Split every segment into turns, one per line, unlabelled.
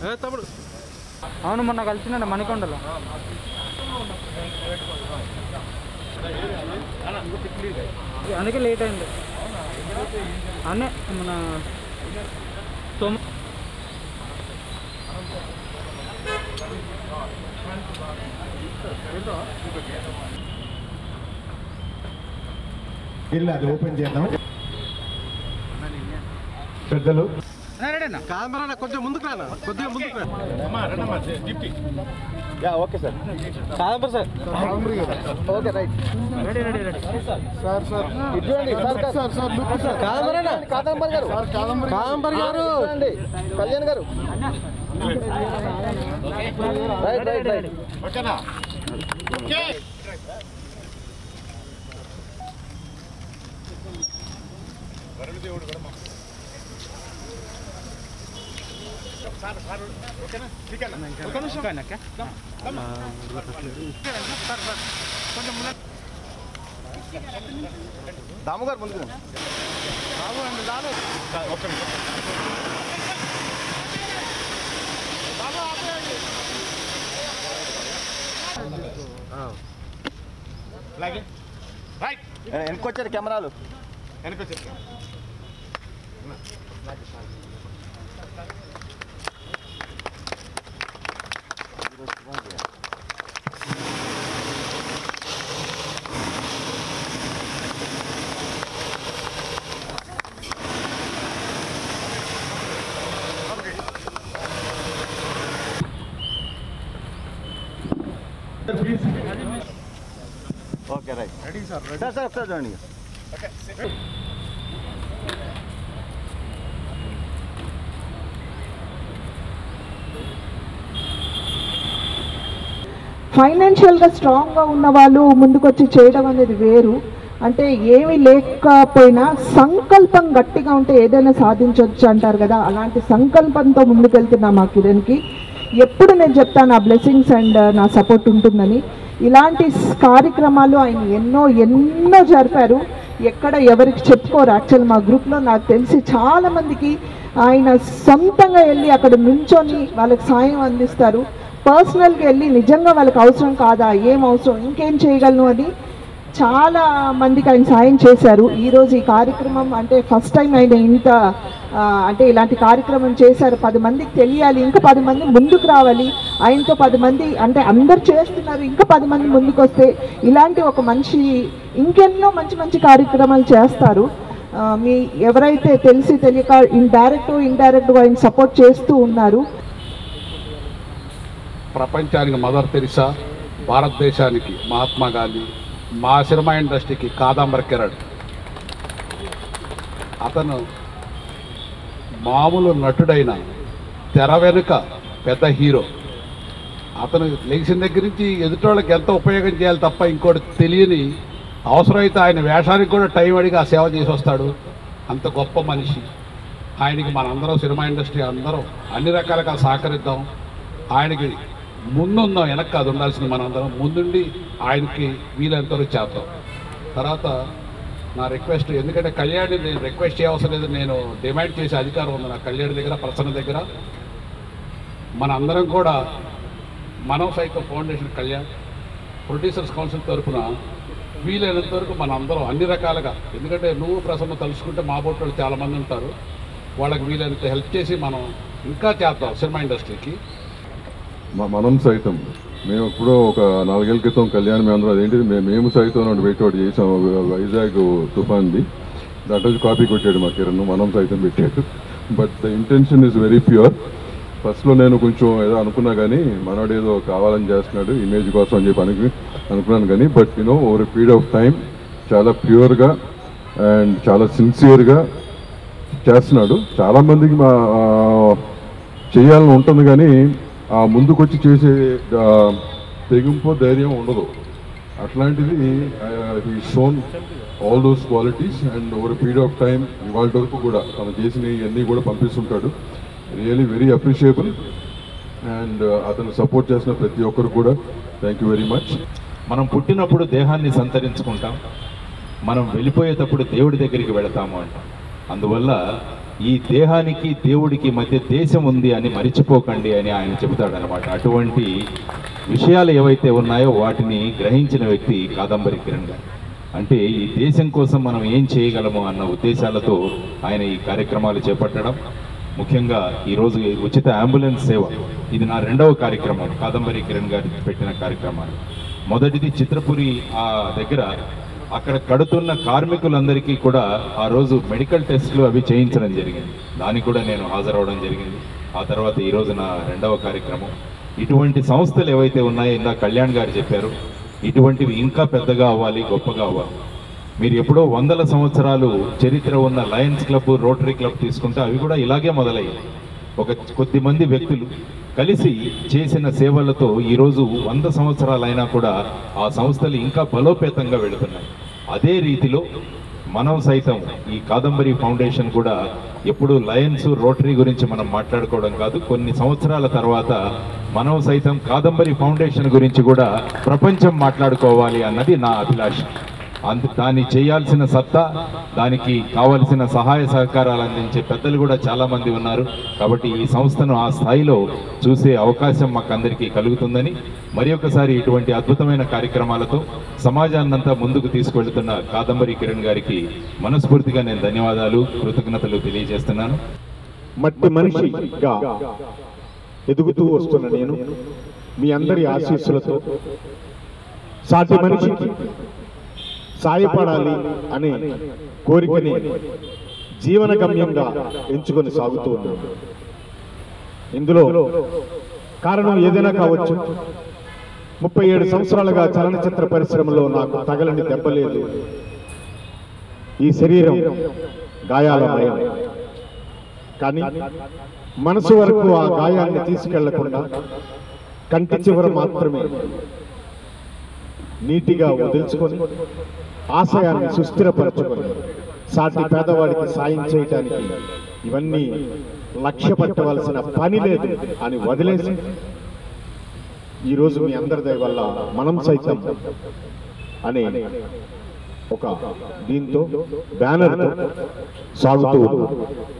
తమ్ముడు
అవును మొన్న కలిసినాడు మణికొండలో అందుకే లేట్ అయింది అన్నే మన సోమ
వెళ్ళి అది ఓపెన్ చేద్దాం పెద్దలు
రెడీనా
కాదమరా కొంచెం ముందుకు రానా కొద్దిగా ముందుకు రా
yeah okay sir
Kadambar sir
okay right
ready ready ready
sir sir ఇటువంటి sir sir sir look sir కాదంబరేనా కాదంబర్ గారు సార్ కాదంబర్ కాదంబర్ గారు అండి కళ్యాణ్ గారు రైట్ రైట్ రైట్ ఓకేనా దాము గారు ముందుకు రండి. ఏ, వెనక్కొచ్చారు కెమెరాలు okay right ready sir sir sir ఒకసారి చూడండి
ఫైనాన్షియల్గా స్ట్రాంగ్గా ఉన్న వాళ్ళు ముందుకొచ్చి చేయడం అనేది వేరు అంటే ఏమీ లేకపోయినా సంకల్పం గట్టిగా ఉంటే ఏదైనా సాధించవచ్చు అంటారు కదా అలాంటి సంకల్పంతో ముందుకెళ్తున్నా మా కిరణ్కి ఎప్పుడు నేను చెప్తాను ఆ బ్లెస్సింగ్స్ అండ్ నా సపోర్ట్ ఉంటుందని ఇలాంటి స్- కార్యక్రమాలు ఆయన ఎన్నో ఎన్నో జరిపారు ఎక్కడ ఎవరికి చెప్పుకోరు యాక్చువల్ మా గ్రూప్లో నాకు తెలిసి చాలామందికి ఆయన సొంతంగా వెళ్ళి అక్కడ నుంచొని వాళ్ళకి సాయం అందిస్తారు పర్సనల్గా వెళ్ళి నిజంగా వాళ్ళకి అవసరం కాదా ఏం అవసరం ఇంకేం చేయగలను అని చాలా మందికి ఆయన సాయం చేశారు ఈరోజు ఈ కార్యక్రమం అంటే ఫస్ట్ టైం ఆయన ఇంత ఆ, అంటే ఇలాంటి కార్యక్రమం చేశారు పది మందికి తెలియాలి ఇంకా పది మంది ముందుకు రావాలి ఆయనతో పది మంది అంటే అందరు చేస్తున్నారు ఇంకా పది మంది ముందుకు వస్తే ఇలాంటి ఒక మంచి ఇంకెన్నో మంచి మంచి కార్యక్రమాలు చేస్తారు ఆ, మీ ఎవరైతే తెలిసి తెలియక ఇండైరెక్ట్ ఇండైరెక్ట్గా ఆయన సపోర్ట్ చేస్తూ ఉన్నారు
ప్రపంచానికి మదర్ తెరిసా భారతదేశానికి మహాత్మా గాంధీ మా సినిమా ఇండస్ట్రీకి కాదంబర కిరణ్ అతను మామూలు నటుడైన తెర వెనుక పెద్ద హీరో అతను లేచిన దగ్గర నుంచి ఎదుటోళ్ళకి ఎంత ఉపయోగం చేయాలి తప్ప ఇంకోటి తెలియని అవసరమైతే ఆయన వేషానికి కూడా టైం అడిగి ఆ సేవ చేసి వస్తాడు అంత గొప్ప మనిషి ఆయనకి మనందరం సినిమా ఇండస్ట్రీ అందరం అన్ని రకాలుగా సహకరిద్దాం ఆయనకి ముందుందాం వెనక్కి అది ఉండాల్సింది మనందరం ముందుండి ఆయనకి వీలైనంతవరకు చేద్దాం తర్వాత నా రిక్వెస్ట్ ఎందుకంటే కళ్యాణి నేను రిక్వెస్ట్ చేయవసరం లేదు నేను డిమాండ్ చేసే అధికారం ఉంది నా కళ్యాణి దగ్గర ప్రసన్న దగ్గర మన అందరం కూడా మనం సైతం ఫౌండేషన్ కళ్యాణ్ ప్రొడ్యూసర్స్ కౌన్సిల్ తరఫున వీలైనంత వరకు మన అందరం అన్ని రకాలుగా ఎందుకంటే నువ్వు ప్రసన్న తలుచుకుంటే మా బోట్ వాళ్ళు చాలామంది ఉంటారు వాళ్ళకి వీలైనంత హెల్ప్ చేసి మనం ఇంకా చేద్దాం సినిమా ఇండస్ట్రీకి
మ- మనం సైతం మేము ఎప్పుడో ఒక నాలుగేళ్ల క్రితం కళ్యాణ్ మేము అందరం అదేంటి మేము మేము సైతం అని పెట్టి ఒకటి చేసాం వైజాగ్ తుఫాన్ది దాంట్లో కాపీ కొట్టాడు మా కిరణ్ మనం సైతం పెట్టాడు but the intention is very pure ఫస్ట్లో నేను కొంచెం ఏదో అనుకున్నా కానీ మనోడు ఏదో కావాలని చేస్తున్నాడు ఇమేజ్ కోసం అని చెప్పి అనుకు అనుకున్నాను కానీ but you know over period of time చాలా ప్యూర్గా అండ్ చాలా సిన్సియర్గా చేస్తున్నాడు చాలామందికి మా ఆ, చేయాలని ఉంటుంది కానీ ఆ ముందుకొచ్చి చేసే ఆ, తెగింపు ధైర్యం ఉండదు అట్లాంటిది ఈ shown all those qualities and over period of time ఇవాళ వరకు కూడా తను చేసిన ఇవన్నీ కూడా పంపిస్తుంటాడు రియలీ వెరీ అప్రిషియబుల్ అండ్ అతను సపోర్ట్ చేసిన ప్రతి ఒక్కరు కూడా థ్యాంక్ యూ వెరీ మచ్
మనం పుట్టినప్పుడు దేహాన్ని సంతరించుకుంటాం మనం వెళ్ళిపోయేటప్పుడు దేవుడి దగ్గరికి వెళతాము అంటాం అందువల్ల ఈ దేహానికి దేవుడికి మధ్య దేశం ఉంది అని మరిచిపోకండి అని ఆయన చెబుతాడనమాట అటువంటి విషయాలు ఏవైతే ఉన్నాయో వాటిని గ్రహించిన వ్యక్తి కాదంబరి కిరణ్ గారు అంటే ఈ దేశం కోసం మనం ఏం చేయగలము అన్న ఉద్దేశాలతో ఆయన ఈ కార్యక్రమాలు చేపట్టడం ముఖ్యంగా ఈరోజు ఈ ఉచిత అంబులెన్స్ సేవ ఇది నా రెండవ కార్యక్రమం కాదంబరి కిరణ్ గారు పెట్టిన కార్యక్రమాలు మొదటిది చిత్రపురి ఆ దగ్గర అక్కడ కడుతున్న కార్మికులందరికీ కూడా ఆ రోజు మెడికల్ టెస్టులు అవి చేయించడం జరిగింది దానికి కూడా నేను హాజరవడం జరిగింది ఆ తర్వాత ఈరోజు నా రెండవ కార్యక్రమం ఇటువంటి సంస్థలు ఏవైతే ఉన్నాయో ఇందా కళ్యాణ్ గారు చెప్పారు ఇటువంటివి ఇంకా పెద్దగా అవ్వాలి గొప్పగా అవ్వాలి మీరు ఎప్పుడో వందల సంవత్సరాలు చరిత్ర ఉన్న లయన్స్ క్లబ్ రోటరీ క్లబ్ తీసుకుంటే అవి కూడా ఇలాగే మొదలయ్యాయి ఒక కొద్ది మంది వ్యక్తులు కలిసి చేసిన సేవలతో ఈరోజు వంద సంవత్సరాలైనా కూడా ఆ సంస్థలు ఇంకా బలోపేతంగా వెళుతున్నాయి అదే రీతిలో మనం సైతం ఈ కాదంబరి ఫౌండేషన్ కూడా ఎప్పుడు లయన్స్ రోటరీ గురించి మనం మాట్లాడుకోవడం కాదు కొన్ని సంవత్సరాల తర్వాత మనం సైతం కాదంబరి ఫౌండేషన్ గురించి కూడా ప్రపంచం మాట్లాడుకోవాలి అన్నది నా అభిలాష అందు దాన్ని చేయాల్సిన సత్తా దానికి కావలసిన సహాయ సహకారాలు అందించే పెద్దలు కూడా చాలా మంది ఉన్నారు కాబట్టి ఈ సంస్థను ఆ స్థాయిలో చూసే అవకాశం మాకందరికీ కలుగుతుందని మరి ఒకసారి ఇటువంటి అద్భుతమైన కార్యక్రమాలతో సమాజాన్నంతా ముందుకు తీసుకెళ్తున్న కాదంబరి కిరణ్ గారికి మనస్ఫూర్తిగా నేను ధన్యవాదాలు కృతజ్ఞతలు తెలియజేస్తున్నాను
మట్టి మనిషిగా ఎదుగుతూ వస్తున్న నేను మీ అందరి ఆశీస్సులతో సాటి మనిషికి సాయపడాలి అనే కోరికని జీవన గమ్యంగా ఎంచుకొని సాగుతూ ఉన్నాను ఇందులో కారణం ఏదైనా కావచ్చు ముప్పై ఏడు సంవత్సరాలుగా చలనచిత్ర పరిశ్రమలో నాకు తగలని దెబ్బలేదు ఈ శరీరం గాయాలమయం కానీ మనసు వరకు ఆ గాయాన్ని తీసుకెళ్లకుండా కంటి చివర మాత్రమే నీటిగా వదిల్చుకొని ఆశయాన్ని సుస్థిరపరచుకొని సాటి పేదవాడికి సాయం చేయటానికి ఇవన్నీ లక్ష్య పట్టవలసిన పని లేదు అని వదిలేసి ఈరోజు మీ అందరి దయ వల్ల మనం సైతం అనే ఒక దీంతో బ్యానర్తో సాగుతూ ఉన్నాం.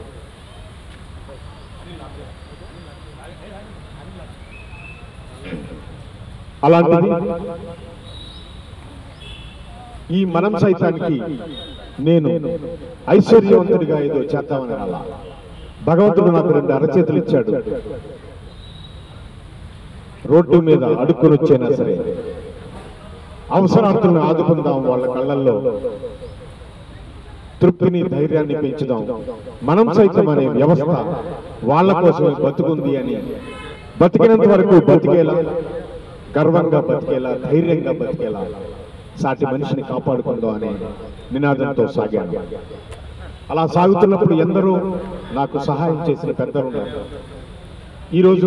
అలాంటిది ఈ మనం సైతానికి నేను ఐశ్వర్యవంతుడిగా ఏదో చేద్దామని అలా భగవంతుడు నాకు రెండు అరచేతులు ఇచ్చాడు రోడ్డు మీద అడుక్కుని వచ్చైనా సరే అవసరార్థులను ఆదుకుందాం వాళ్ళ కళ్ళల్లో తృప్తిని ధైర్యాన్ని పెంచుదాం మనం సైతం అనే వ్యవస్థ వాళ్ళ కోసమే బతుకుంది అని బతికినంత వరకు బతికేలా గర్వంగా బతికేలా ధైర్యంగా బతికేలా సాటి మనిషిని కాపాడుకుందాం అనే నినాదంతో సాగాను అలా సాగుతున్నప్పుడు ఎందరో నాకు సహాయం చేసిన పెద్దలు ఉన్నారు ఈరోజు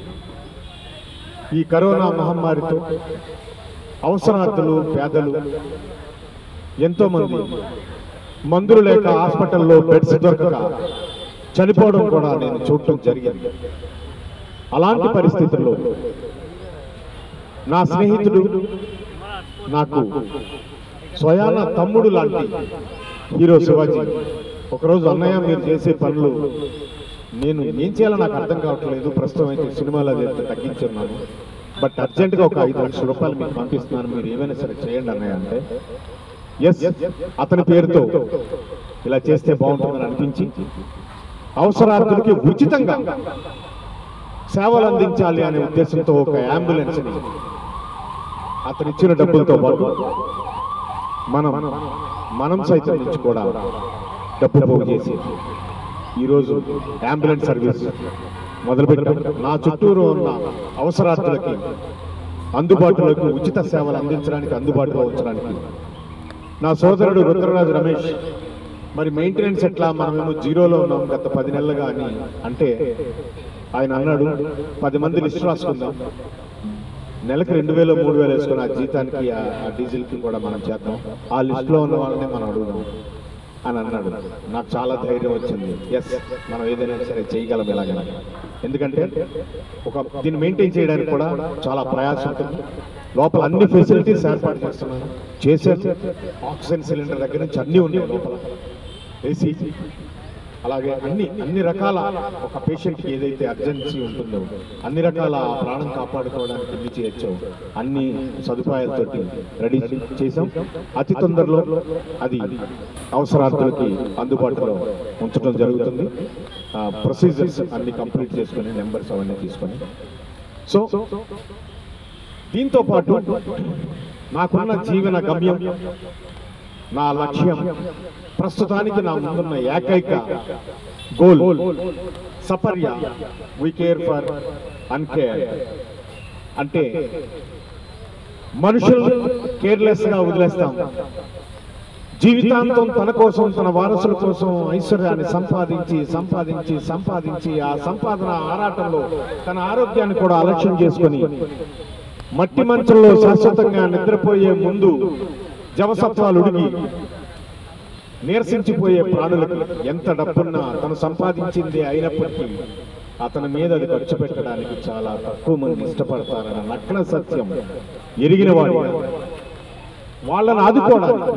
ఈ కరోనా మహమ్మారితో అవసరార్థులు పేదలు ఎంతో మంది మందులు లేక హాస్పిటల్లో బెడ్స్ దొరకక చనిపోవడం కూడా నేను చూడటం జరిగింది అలాంటి పరిస్థితుల్లో నా స్నేహితుడు నాకు స్వయాన తమ్ముడు లాంటి హీరో శివాజీ ఒకరోజు అన్నయ్య మీరు చేసే పనులు నేను ఏం చేయాలో నాకు అర్థం కావట్లేదు ప్రస్తుతం అయితే సినిమాలో అదైతే తగ్గించున్నాను బట్ అర్జెంటుగా ఒక ఐదు లక్షల రూపాయలు మీకు పంపిస్తున్నాను మీరు ఏమైనా సరే చేయండి అన్నయ్య అంటే ఎస్ అతని పేరుతో ఇలా చేస్తే బాగుంటుందని అనిపించి అవసరార్థులకి ఉచితంగా సేవలు అందించాలి అనే ఉద్దేశంతో ఒక అంబులెన్స్ అతను ఇచ్చిన డబ్బులతో పాటు మనం మనం సైతం నుంచి కూడా డబ్బు పోగు చేసి ఈరోజు అంబులెన్స్ సర్వీస్ మొదలుపెట్టాం నా చుట్టూరు ఉన్న అవసరార్థులకి అందుబాటులోకి ఉచిత సేవలు అందించడానికి అందుబాటులో ఉంచడానికి నా సోదరుడు రుద్రరాజు రమేష్ మరి మెయింటెనెన్స్ ఎట్లా మనమేమో జీరోలో ఉన్నాం గత పది నెలలుగా అని అంటే ఆయన అన్నాడు పది మంది లిస్ట్ రాసుకుందాం నెలకు రెండు వేలు మూడు వేలు వేసుకుని ఆ జీతానికి ఆ- ఆ డీజిల్కి కూడా మనం చేద్దాం ఆ లిస్టులో ఉన్న వాళ్ళని మనం అడుగుదాం అని అన్నాడు నాకు చాలా ధైర్యం వచ్చింది ఎస్ మనం ఏదైనా సరే చేయగలం ఎలాగైనా ఎందుకంటే ఒక దీన్ని మెయింటైన్ చేయడానికి కూడా చాలా ప్రయాసం ఉంటుంది లోపల అన్ని ఫెసిలిటీస్ ఏర్పాటు చేస్తున్నాను చేశారు ఆక్సిజన్ సిలిండర్ దగ్గర నుంచి అన్నీ ఉన్నాయి లోపల ఏసీ అలాగే అన్ని అన్ని రకాల ఒక పేషెంట్కి ఏదైతే అర్జెన్సీ ఉంటుందో అన్ని రకాల ఆ ప్రాణం కాపాడుకోవడానికి ఎన్ని చేయొచ్చో అన్ని సదుపాయాలతోటి రెడీ చేసాం అతి తొందరలో అది అవసరార్థులకి అందుబాటులో ఉంచడం జరుగుతుంది ప్రొసీజర్స్ అన్ని కంప్లీట్ చేసుకొని నెంబర్స్ అవన్నీ తీసుకొని సో దీంతో పాటు నాకున్న జీవన గమ్యం నా లక్ష్యం ప్రస్తుతానికి నా ముందున్న ఏకైక goal Saparya we care for uncare అంటే మనుషులు కేర్లెస్ గా వదిలేస్తాం జీవితాంతం తన కోసం తన వారసుల కోసం ఐశ్వర్యాన్ని సంపాదించి సంపాదించి సంపాదించి ఆ సంపాదన ఆరాటంలో తన ఆరోగ్యాన్ని కూడా అలక్ష్యం చేసుకొని మట్టి మంచంలో శాశ్వతంగా నిద్రపోయే ముందు జవసత్వాలు ఉడిగి నీరసించిపోయే ప్రాణులకి ఎంత డబ్బున్నా తను సంపాదించింది అయినప్పటికీ అతని మీద అది ఖర్చు పెట్టడానికి చాలా తక్కువ మంది ఇష్టపడతారన్న నగ్న సత్యం ఎరిగిన వాడు వాళ్ళని ఆదుకోవడానికి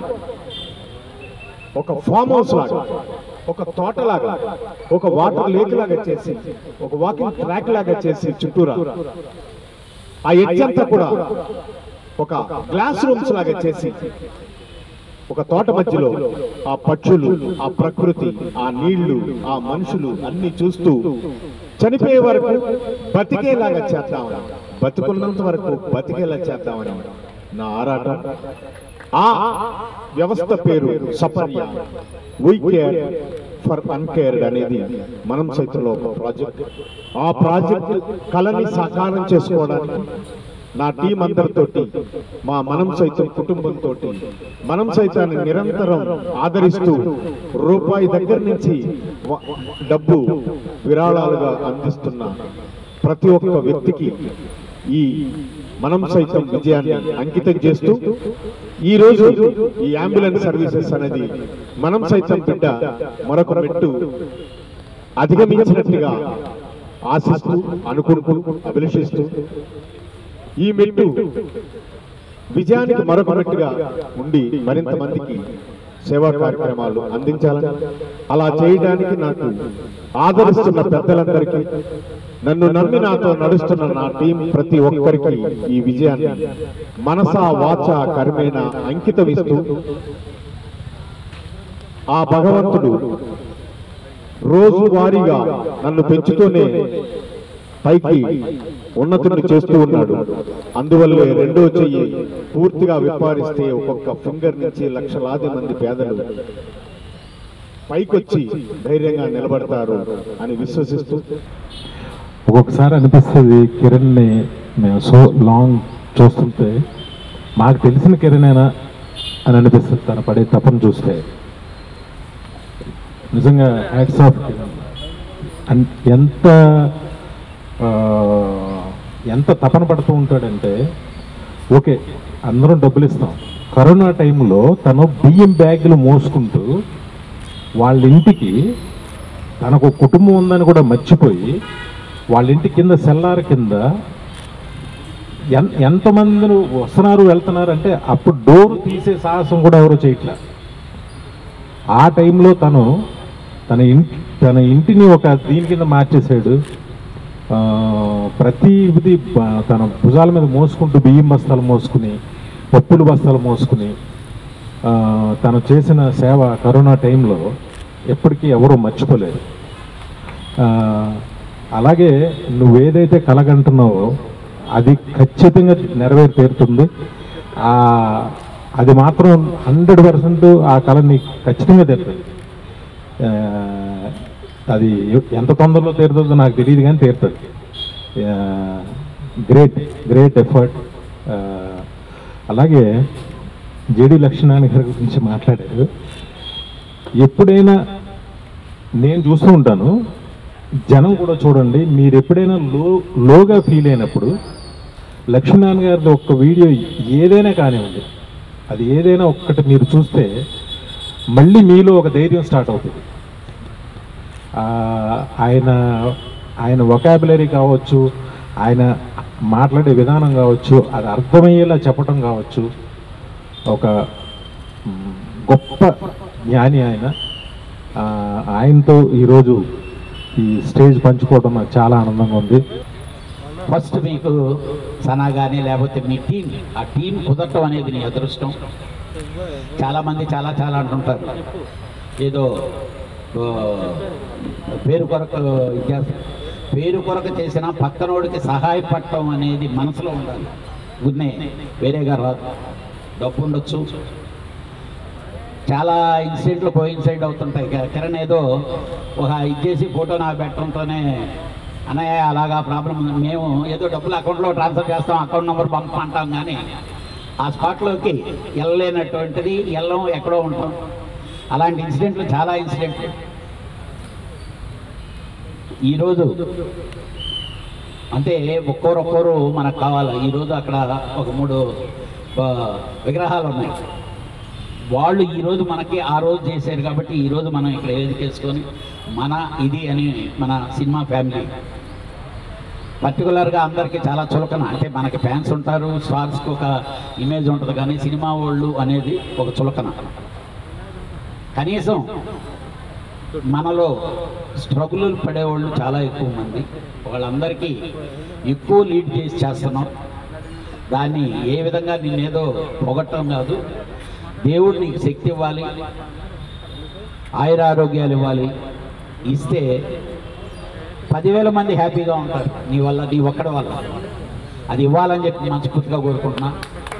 ఒక ఫామ్ హౌస్ లాగా ఒక తోటలాగా ఒక వాటర్ లేక్ లాగా చేసి ఒక వాకింగ్ ట్రాక్ లాగా చేసి చుట్టూరా ఆ ఎడ్జ్ అంతా కూడా ఒక గ్లాస్ రూమ్స్ లాగా చేసి ఒక తోట మధ్యలో ఆ పక్షులు ఆ ప్రకృతి ఆ నీళ్లు ఆ మనుషులు అన్ని చూస్తూ చనిపోయే వరకు బతికేలాగా చేద్దామని బతుకున్నంత వరకు బతికేలా చేద్దామని నా ఆరాటం ఆ వ్యవస్థ పేరు Saparya we care for uncared అనేది మనం సైతంలో ఒక ప్రాజెక్ట్ ఆ ప్రాజెక్ట్ కళని సాకారం చేసుకోవడానికి నా టీం అందరితోటి మా మనం సైతం కుటుంబంతో మనం సైతాన్ని నిరంతరం ఆదరిస్తూ రూపాయి దగ్గర నుంచి వ- డబ్బు విరాళాలుగా అందిస్తున్న ప్రతి ఒక్క వ్యక్తికి ఈ మనం సైతం విజయాన్ని అంకితం చేస్తూ ఈ రోజు ఈ అంబులెన్స్ సర్వీసెస్ అనేది మనం సైతం బిడ్డ మరొక మెట్టు అధిగమించినట్టుగా ఆశిస్తూ అనుకుంటూ అభిలషిస్తూ ఈ మెట్టు విజయానికి మరొక మెట్టుగా ఉండి మరింత మందికి సేవా కార్యక్రమాలు అందించాలని అలా చేయడానికి నాకు ఆదరిస్తున్న పెద్దలందరికీ నన్ను నమ్మి నాతో నడుస్తున్న నా టీం ప్రతి ఒక్కరికి ఈ విజయాన్ని మనసా వాచ కర్మేణ అంకితమిస్తూ ఆ భగవంతుడు రోజువారీగా నన్ను పెంచుతూనే పైకి ఉన్నతుడిని చేస్తూ ఉన్నాడు అందువల్లే రెండో చెయ్యి పూర్తిగా విప్పారిస్తే ఒక్కొక్క ఫింగర్ నుంచి లక్షలాది మంది పేదలు పైకొచ్చి ధైర్యంగా నిలబడతారు అని విశ్వసిస్తూ
ఒక్కొక్కసారి అనిపిస్తుంది కిరణ్ని మేము సో లాంగ్ చూస్తుంటే మాకు తెలిసిన కిరణేనా అని అనిపిస్తుంది తన పడే తపన చూస్తే నిజంగా హ్యాట్స్ ఆఫ్ కిరణ్ అన్- ఎంత ఆ, ఎంత తపన పడుతూ ఉంటాడంటే ఓకే అందరం డబ్బులు ఇస్తాం కరోనా టైంలో తను బియ్యం బ్యాగులు మోసుకుంటూ వాళ్ళ ఇంటికి తనకు ఒక కుటుంబం ఉందని కూడా మర్చిపోయి వాళ్ళ ఇంటి కింద సెల్లార్ కింద ఎన్ ఎంతమంది వస్తున్నారు వెళ్తున్నారు అంటే అప్పుడు డోర్ తీసే సాహసం కూడా ఎవరు చేయట్లే ఆ టైంలో తను తన ఇంటి తన ఇంటిని ఒక దీని కింద మార్చేశాడు ఆ, ప్రతిది బ- తన భుజాల మీద మోసుకుంటూ బియ్యం బస్తాలు మోసుకుని పప్పులు బస్తాలు మోసుకుని ఆ, తను చేసిన సేవ కరోనా టైంలో ఎప్పటికీ ఎవరూ మర్చిపోలేరు ఆ, అలాగే నువ్వేదైతే కలగంటున్నావో అది ఖచ్చితంగా నెరవేరి తీరుతుంది ఆ, అది మాత్రం హండ్రెడ్ పర్సెంట్ ఆ కళ నీకు ఖచ్చితంగా తీరుతుంది ఆ, అది ఎంత తొందరలో తీరుతుందో నాకు తెలియదు కానీ తీరుతుంది గ్రేట్ గ్రేట్ ఎఫర్ట్ అలాగే జేడి లక్ష్మణాని గారి గురించి మాట్లాడారు ఎప్పుడైనా నేను చూస్తూ ఉంటాను జనం కూడా చూడండి మీరు ఎప్పుడైనా లో లోగా ఫీల్ అయినప్పుడు లక్ష్మీనారాయణ గారి ఒక్క వీడియో ఏదైనా కానివ్వండి అది ఏదైనా ఒక్కటి మీరు చూస్తే మళ్ళీ మీలో ఒక ధైర్యం స్టార్ట్ అవుతుంది ఆ, ఆయన ఆయన వొకాబులరీ కావచ్చు ఆయన మాట్లాడే విధానం కావచ్చు అది అర్థమయ్యేలా చెప్పటం కావచ్చు ఒక మ్, గొప్ప జ్ఞాని ఆయన ఆ, ఆయనతో ఈరోజు ఈ స్టేజ్ పంచుకోవడం నాకు చాలా ఆనందంగా ఉంది
ఫస్ట్ మీకు సనా కానీ లేకపోతే మీ టీం ఆ టీం కుదరటం అనేది నీ అదృష్టం చాలామంది చాలా చాలా అంటుంటారు ఏదో ఓ, పేరు కొరకు ఇది చేస్త- పేరు కొరకు చేసిన పక్కనోడికి సహాయపడటం అనేది మనసులో ఉండాలి గున్నే వేరేగా రాదు డబ్బు ఉండొచ్చు చాలా ఇన్సిడెంట్లు కోయిన్సైడ్ అవుతుంటాయి కి- కిరణ్ ఏదో ఒక ఇది చేసి ఫోటో నాకు పెట్టడంతోనే అన్నయ్య అలాగా ప్రాబ్లం ఉంది మేము ఏదో డబ్బులు అకౌంట్లో ట్రాన్స్ఫర్ చేస్తాం అకౌంట్ నెంబర్ పంపమంటాం కానీ ఆ స్పాట్లోకి వెళ్ళలేనటువంటిది వెళ్ళం ఎక్కడో ఉంటాం అలాంటి ఇన్సిడెంట్లు చాలా ఇన్సిడెంట్లు ఈరోజు అంటే ఒక్కోరొక్కరు మనకు కావాలి ఈరోజు అక్కడ ఒక మూడు ఆ, విగ్రహాలు ఉన్నాయి వాళ్ళు ఈరోజు మనకి ఆ రోజు చేశారు కాబట్టి ఈరోజు మనం ఇక్కడ వేసుకొని మన ఇది అని మన సినిమా ఫ్యామిలీ పర్టికులర్గా అందరికీ చాలా చులకన అంటే మనకి ఫ్యాన్స్ ఉంటారు స్టార్స్కి ఒక ఇమేజ్ ఉంటుంది కానీ సినిమా వాళ్ళు అనేది ఒక చులకన కనీసం మనలో స్ట్రగుల్ పడేవాళ్ళు చాలా ఎక్కువ మంది వాళ్ళందరికీ ఎక్కువ లీడ్ చేసి చేస్తున్నాం దాన్ని ఏ విధంగా నిన్నేదో పొగట్టడం కాదు దేవుడు నీకు శక్తి ఇవ్వాలి ఆయురారోగ్యాలు ఇవ్వాలి ఇస్తే పదివేల మంది హ్యాపీగా ఉంటారు నీ వల్ల నీ ఒక్కడి వల్ల అది ఇవ్వాలని చెప్పి మనస్ఫూర్తిగా కోరుకుంటున్నా